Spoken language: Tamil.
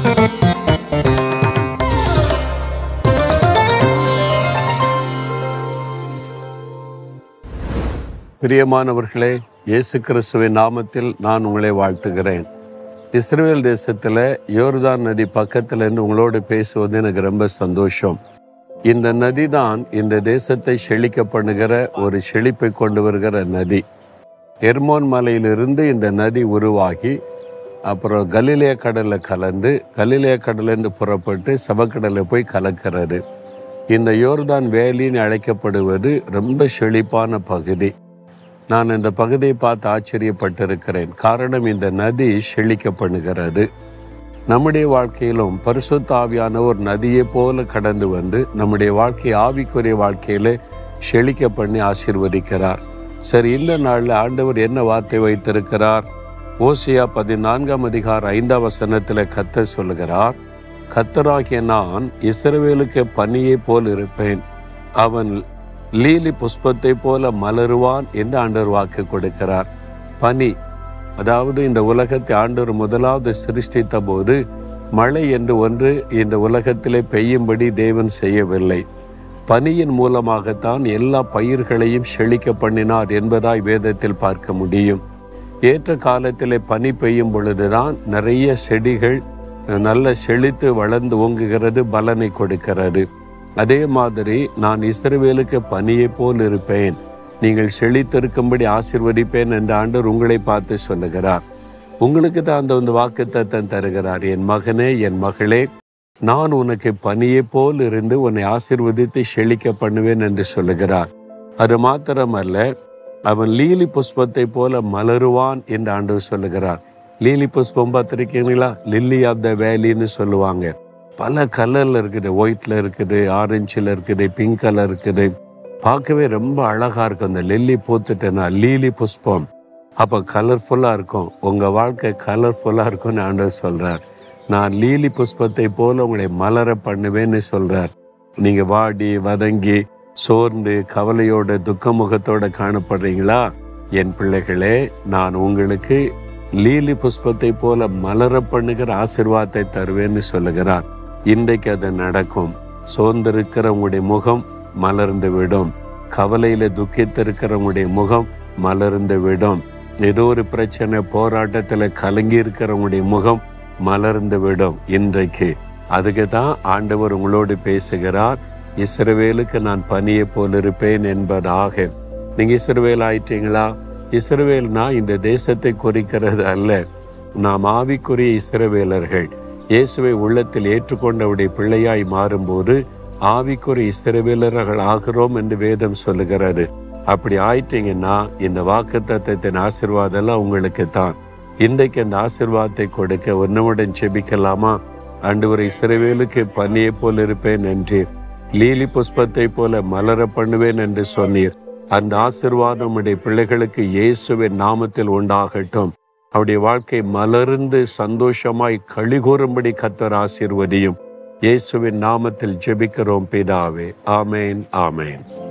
பிரியமானவர்களே இயேசு கிறிஸ்துவின் நாமத்தில் நான் உங்களை வாழ்த்துகிறேன் இஸ்ரேல் தேசத்தில் யோர்தான் நதி பக்கத்துல இருந்து உங்களோடு பேசுவது எனக்கு ரொம்ப சந்தோஷம் இந்த நதி தான் இந்த தேசத்தை செழிக்க பண்ணுகிற ஒரு செழிப்பை கொண்டு வருகிற நதி எர்மோன் மலையிலிருந்து இந்த நதி உருவாகி அப்புறம் கலிலேய கடலில் கலந்து கலிலேய கடலேருந்து புறப்பட்டு சவக்கடலில் போய் கலக்கிறது இந்த யோர்தான் வேலின்னு அழைக்கப்படுவது ரொம்ப செழிப்பான பகுதி நான் இந்த பகுதியை பார்த்து ஆச்சரியப்பட்டிருக்கிறேன் காரணம் இந்த நதி செழிக்க பண்ணுகிறது நம்முடைய வாழ்க்கையிலும் பரிசுத்த ஆவியான ஒரு நதியை போல கடந்து வந்து நம்முடைய வாழ்க்கை ஆவிக்குரிய வாழ்க்கையில செழிக்க பண்ணி ஆசீர்வதிக்கிறார் சரி இந்த நாளில் ஆண்டவர் என்ன வார்த்தை வைத்திருக்கிறார் ஓசியா பதினான்காம் அதிகார ஐந்தாம் வசனத்தில் கத்தர் சொல்லுகிறார் கத்தராகிய நான் இஸ்ரவேலுக்கு பனியை போல் இருப்பேன் அவன் லீலி புஷ்பத்தை போல மலருவான் என்று ஆண்டவர் வாக்கு கொடுக்கிறார் பனி அதாவது இந்த உலகத்தை ஆண்டவர் முதலாவது சிருஷ்டித்த போது மழை என்று ஒன்று இந்த உலகத்திலே பெய்யும்படி தேவன் செய்யவில்லை பனியின் மூலமாகத்தான் எல்லா பயிர்களையும் செழிக்க பண்ணினார் என்பதாய் வேதத்தில் பார்க்க முடியும் ஏற்ற காலத்திலே பனி பெய்யும் பொழுதுதான் நிறைய செடிகள் நல்ல செழித்து வளர்ந்து ஓங்குகிறது பலனை கொடுக்கிறது அதே மாதிரி நான் இஸ்ரவேலுக்கு பனியை போல் இருப்பேன் நீங்கள் செழித்திருக்கும்படி ஆசிர்வதிப்பேன் என்ற ஆண்டவர் உங்களை பார்த்து சொல்லுகிறார் உங்களுக்கு தான் அந்த வந்து வாக்குத்தத்தம் தருகிறார் என் மகனே என் மகளே நான் உனக்கு பனியை போல் இருந்து உன்னை ஆசிர்வதித்து செழிக்க பண்ணுவேன் என்று சொல்லுகிறார் அது மாத்திரமல்ல அவன் லீலி புஷ்பத்தை போல மலருவான் என்று ஆண்டவர் சொல்லுகிறார் லீலி புஷ்பம் பார்த்துருக்கீங்களா லில்லி ஆஃப் த வேலின்னு சொல்லுவாங்க பல கலர்ல இருக்குது ஒயிட்ல இருக்குது ஆரஞ்சில் இருக்குது பிங்க் கலர் இருக்குது பார்க்கவே ரொம்ப அழகா இருக்கும் அந்த லில்லி பூத்துட்டேன்னா லீலி புஷ்பம் அப்போ கலர்ஃபுல்லா இருக்கும் உங்க வாழ்க்கை கலர்ஃபுல்லா இருக்கும்னு ஆண்டவர் சொல்றார் நான் லீலி புஷ்பத்தை போல உங்களை மலர பண்ணுவேன்னு சொல்றார் நீங்க வாடி வதங்கி சோர்ந்து கவலையோட துக்க முகத்தோட காணப்படுறீங்களா என் பிள்ளைகளே நான் உங்களுக்கு லீலி புஷ்பத்தை போல மலர பண்ணுகிற ஆசிர்வாதத்தை தருவேன்னு சொல்லுகிறார் இன்றைக்கு அது நடக்கும் சோர்ந்திருக்கிற உங்களுடைய முகம் மலர்ந்து விடும் கவலையில துக்கித்திருக்கிறவங்களுடைய முகம் மலர்ந்து விடும் ஏதோ ஒரு பிரச்சனை போராட்டத்துல கலங்கி இருக்கிறவங்களுடைய முகம் மலர்ந்து விடும் இன்றைக்கு அதுக்கு தான் ஆண்டவர் உங்களோடு பேசுகிறார் இஸ்ரவேலுக்கு நான் பனியை போல் இருப்பேன் என்பதாக நீங்க இஸ்ரவேல் ஆயிட்டீங்களா இஸ்ரவேல்னா இந்த தேசத்தை குறிக்கிறது அல்ல நாம் ஆவிக்குரிய இஸ்ரவேலர்கள் இயேசுவை உள்ளத்தில் ஏற்றுக்கொண்டவுடைய பிள்ளையாய் மாறும்போது ஆவிக்குரிய இஸ்ரவேலர்கள் ஆகிறோம் என்று வேதம் சொல்லுகிறது அப்படி ஆயிட்டீங்கன்னா இந்த வாக்கு தத்துவத்தின் ஆசிர்வாதம் உங்களுக்கு தான் இன்றைக்கு அந்த ஆசிர்வாதத்தை கொடுக்க ஒன்னுடன் செபிக்கலாமா ஆண்டவர் இஸ்ரவேலுக்கு பனியை போல் இருப்பேன் என்றீர் லீலி புஷ்பத்தை போல மலர பண்ணுவேன் என்று சொன்னீர் அந்த ஆசிர்வாதம் உடைய பிள்ளைகளுக்கு இயேசுவின் நாமத்தில் உண்டாகட்டும் அவருடைய வாழ்க்கை மலர்ந்து சந்தோஷமாய் கழிகூறும்படி கத்தர் ஆசீர்வதியும் இயேசுவின் நாமத்தில் ஜெபிக்கிறோம் பிதாவே ஆமேன் ஆமேன்